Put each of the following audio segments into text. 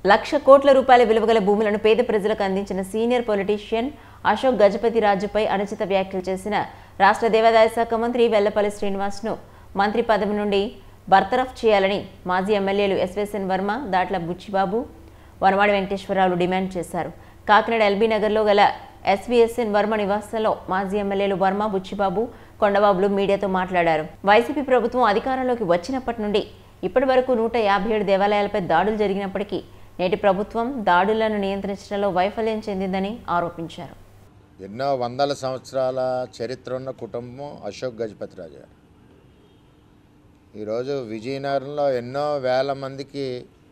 లక్ష కోట్ల రూపాయల విలువగల భూములను పేద ప్రజలకు అందించిన సీనియర్ పొలిటీషియన్ అశోక్ గజపతి రాజుపై అనుచిత వ్యాఖ్యలు చేసిన రాష్ట్ర దేవాదాయ శాఖ మంత్రి వెల్లపల్లి శ్రీనివాస్ను మంత్రి పదవి నుండి బర్తరఫ్ చేయాలని మాజీ ఎమ్మెల్యేలు ఎస్వేసన్ వర్మ దాట్ల బుచ్చిబాబు వనవాడి వెంకటేశ్వరరావు డిమాండ్ చేశారు కాకినాడ ఎల్బీ నగర్లో గల ఎస్వీఎస్ఎన్ వర్మ నివాసంలో మాజీ ఎమ్మెల్యేలు వర్మ బుచ్చిబాబు కొండబాబులు మీడియాతో మాట్లాడారు వైసీపీ ప్రభుత్వం అధికారంలోకి వచ్చినప్పటి నుండి ఇప్పటి వరకు నూట యాభై ఏడు దేవాలయాలపై దాడులు జరిగినప్పటికీ నేటి ప్రభుత్వం దాడులను నియంత్రించడంలో వైఫల్యం చెందిందని ఆరోపించారు ఎన్నో వందల సంవత్సరాల చరిత్ర ఉన్న కుటుంబం అశోక్ గజపతి రాజు గారు ఈరోజు విజయనగరంలో ఎన్నో వేల మందికి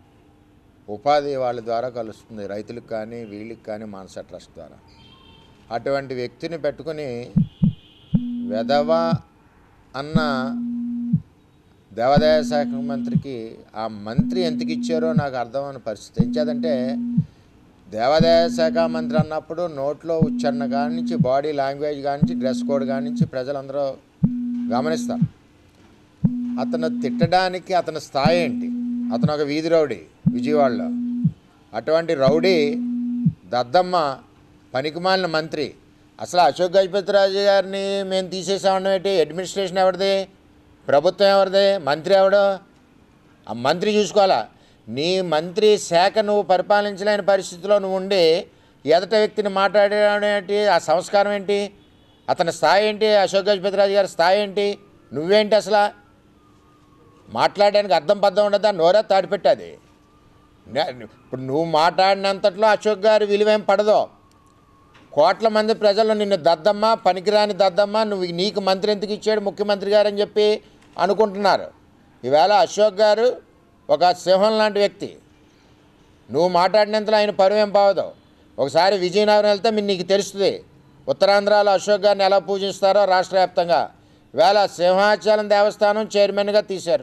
ఉపాధి వాళ్ళ ద్వారా కలుస్తుంది రైతులకు కానీ వీళ్ళకి కానీ మానస ట్రస్ట్ ద్వారా అటువంటి వ్యక్తిని పెట్టుకుని వెధవ అన్న దేవాదాయ శాఖ మంత్రికి ఆ మంత్రి ఎందుకు ఇచ్చారో నాకు అర్థమైన పరిస్థితి ఎంచేదంటే దేవాదాయ శాఖ మంత్రి అన్నప్పుడు నోట్లో ఉచ్చారణ కాడి నుంచి బాడీ లాంగ్వేజ్ కాడి నుంచి డ్రెస్ కోడ్ కాడి నుంచి ప్రజలందరూ గమనిస్తారు అతను తిట్టడానికి అతని స్థాయి ఏంటి అతను ఒక వీధి రౌడీ విజయవాడలో అటువంటి రౌడీ దద్దమ్మ పనికిమాలిన మంత్రి అసలు అశోక్ గజపతి రాజు గారిని మేము తీసేసామడం ఏంటి అడ్మినిస్ట్రేషన్ ఎవరిది ప్రభుత్వం ఎవరిది మంత్రి ఎవడు ఆ మంత్రి చూసుకోవాలా నీ మంత్రి శాఖ నువ్వు పరిపాలించలేని పరిస్థితిలో నువ్వు ఉండి ఎదట వ్యక్తిని మాట్లాడడం ఏంటి ఆ సంస్కారం ఏంటి అతని స్థాయి ఏంటి అశోక్ గజపతి రాజు గారి స్థాయి ఏంటి నువ్వేంటి అసలు మాట్లాడడానికి అర్థం పద్ధం ఉండదా నోరా తాడిపెట్టది నే- ఇప్పుడు నువ్వు మాట్లాడినంతట్లో అశోక్ గారి విలువేం పడదో కోట్ల మంది ప్రజలు నిన్ను దద్దమ్మ పనికిరాని దద్దమ్మ నువ్వు నీకు మంత్రి ఎందుకు ఇచ్చాడు ముఖ్యమంత్రి గారు అని చెప్పి అనుకుంటున్నారు ఈవేళ అశోక్ గారు ఒక సింహం లాంటి వ్యక్తి నువ్వు మాట్లాడినంతలో ఆయన పరువేం పావదు ఒకసారి విజయనగరం వెళ్తే మీరు నీకు తెలుస్తుంది ఉత్తరాంధ్రలో అశోక్ గారిని ఎలా పూజిస్తారో రాష్ట్ర వ్యాప్తంగా వేళ సింహాచలం దేవస్థానం చైర్మన్గా తీశారు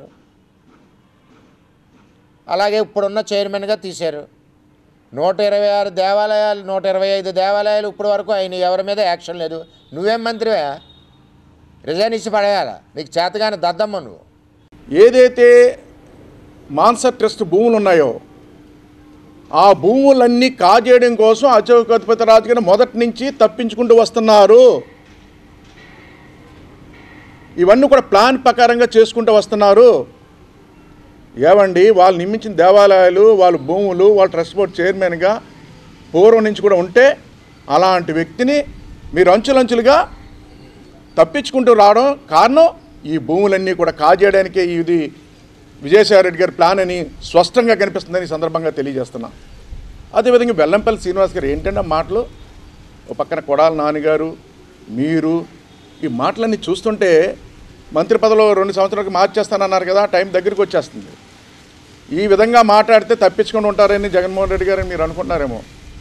అలాగే ఇప్పుడున్న చైర్మన్గా తీశారు నూట ఇరవై ఆరు దేవాలయాలు నూట ఇరవై ఐదు దేవాలయాలు ఇప్పటి వరకు ఆయన ఎవరి మీద యాక్షన్ లేదు నువ్వేం మంత్రివే రిజైన్ ఇచ్చి పడేయాలా నీకు చేతగాని దద్దమ్మ నువ్వు ఏదైతే మాన్సర్ ట్రస్ట్ భూములు ఉన్నాయో ఆ భూములన్నీ కాజేయడం కోసం అశోక్ గజపతి రాజు గారు మొదటి నుంచి తప్పించుకుంటూ వస్తున్నారు ఇవన్నీ కూడా ప్లాన్ ప్రకారంగా చేసుకుంటూ వస్తున్నారు ఏవండి వాళ్ళు నిర్మించిన దేవాలయాలు వాళ్ళ భూములు వాళ్ళ ట్రస్ట్ బోర్డ్ చైర్మన్గా పూర్వం నుంచి కూడా ఉంటే అలాంటి వ్యక్తిని మీరు అంచులంచులుగా తప్పించుకుంటూ రావడం కారణం ఈ భూములన్నీ కూడా కాజేయడానికే ఇది విజయసాయిరెడ్డి గారి ప్లాన్ అని స్పష్టంగా కనిపిస్తుందని ఈ సందర్భంగా తెలియజేస్తున్నా అదేవిధంగా వెల్లంపల్లి శ్రీనివాస్ గారు ఏంటంటే ఆ మాటలు ఓ పక్కన కొడాల నాన్నగారు మీరు ఈ మాటలన్నీ చూస్తుంటే మంత్రి పదవిలో రెండు సంవత్సరాలకు మార్చేస్తానన్నారు కదా టైం దగ్గరికి వచ్చేస్తుంది ఈ విధంగా మాట్లాడితే తప్పించుకొని ఉంటారని జగన్మోహన్ రెడ్డి గారు మీరు అనుకుంటున్నారేమో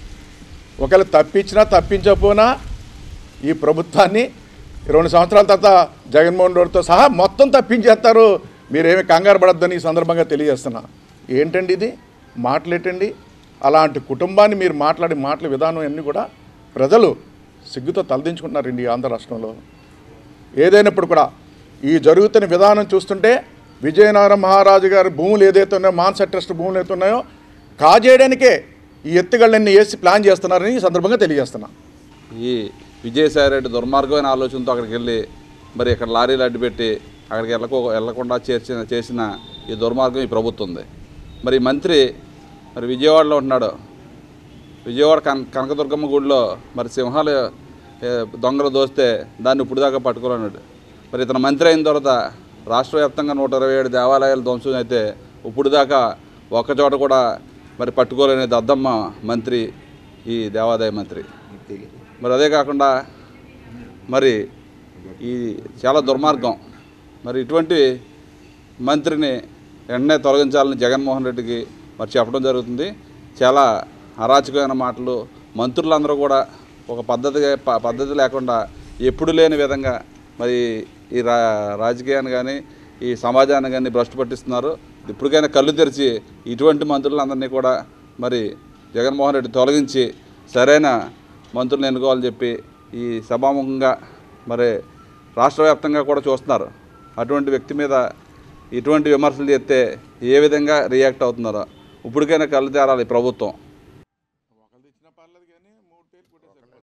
ఒకవేళ తప్పించినా తప్పించకపోయినా ఈ ప్రభుత్వాన్ని రెండు సంవత్సరాల తర్వాత జగన్మోహన్ రెడ్డితో సహా మొత్తం తప్పించేస్తారు మీరేమి కంగారు పడద్దని ఈ సందర్భంగా తెలియజేస్తున్నా ఏంటండి ఇది మాటలేటండి అలాంటి కుటుంబాన్ని మీరు మాట్లాడే మాటల విధానం అన్నీ కూడా ప్రజలు సిగ్గుతో తలదించుకుంటున్నారండి ఈ ఆంధ్ర రాష్ట్రంలో ఏదైనప్పుడు కూడా ఈ జరుగుతున్న విధానం చూస్తుంటే విజయనగరం మహారాజు గారి భూములు ఏదైతే ఉన్నాయో మాన్స ట్రస్ట్ భూములు ఏదైతే ఉన్నాయో కాజేయడానికే ఈ ఎత్తుగళ్ళన్నీ వేసి ప్లాన్ చేస్తున్నారని ఈ సందర్భంగా తెలియజేస్తున్నా ఈ విజయసాయిరెడ్డి దుర్మార్గమైన ఆలోచనతో అక్కడికి వెళ్ళి మరి ఇక్కడ లారీలు అడ్డుపెట్టి అక్కడికి వెళ్ళకో వెళ్లకుండా చేర్చిన చేసిన ఈ దుర్మార్గం ఈ ప్రభుత్వం ఉంది మరి ఈ మంత్రి మరి విజయవాడలో ఉంటున్నాడు విజయవాడ కన కనకదుర్గమ్మ గుడిలో మరి సింహాలు ఏ, దొంగలు దోస్తే దాన్ని ఇప్పుడు దాకా పట్టుకోలేన్నాడు మరి ఇతను మంత్రి అయిన తర్వాత రాష్ట్ర వ్యాప్తంగా నూట ఇరవై ఏడు దేవాలయాలు ధ్వంసం అయితే ఇప్పుడు దాకా ఒక్కచోట కూడా మరి పట్టుకోలేని దద్దమ్మ మంత్రి ఈ దేవాదాయ మంత్రి మరి అదే కాకుండా మరి ఈ చాలా దుర్మార్గం మరి ఇటువంటి మంత్రిని వెంటనే తొలగించాలని జగన్మోహన్ రెడ్డికి మరి చెప్పడం జరుగుతుంది చాలా అరాచకమైన మాటలు మంత్రులందరూ కూడా ఒక పద్ధతిగా ప- పద్ధతి లేకుండా ఎప్పుడు లేని విధంగా మరి ఈ రా రాజకీయాన్ని కానీ ఈ సమాజాన్ని కానీ భ్రష్టు పట్టిస్తున్నారు ఇప్పటికైనా కళ్ళు తెరిచి ఇటువంటి మంత్రులందరినీ కూడా మరి జగన్మోహన్ రెడ్డి తొలగించి సరైన మంత్రులను ఎన్నుకోవాలని చెప్పి ఈ సభాముఖంగా మరి రాష్ట్ర వ్యాప్తంగా కూడా చూస్తున్నారు అటువంటి వ్యక్తి మీద ఇటువంటి విమర్శలు చేస్తే ఏ విధంగా రియాక్ట్ అవుతున్నారో ఇప్పటికైనా కళ్ళు తేరాలి ఈ ప్రభుత్వం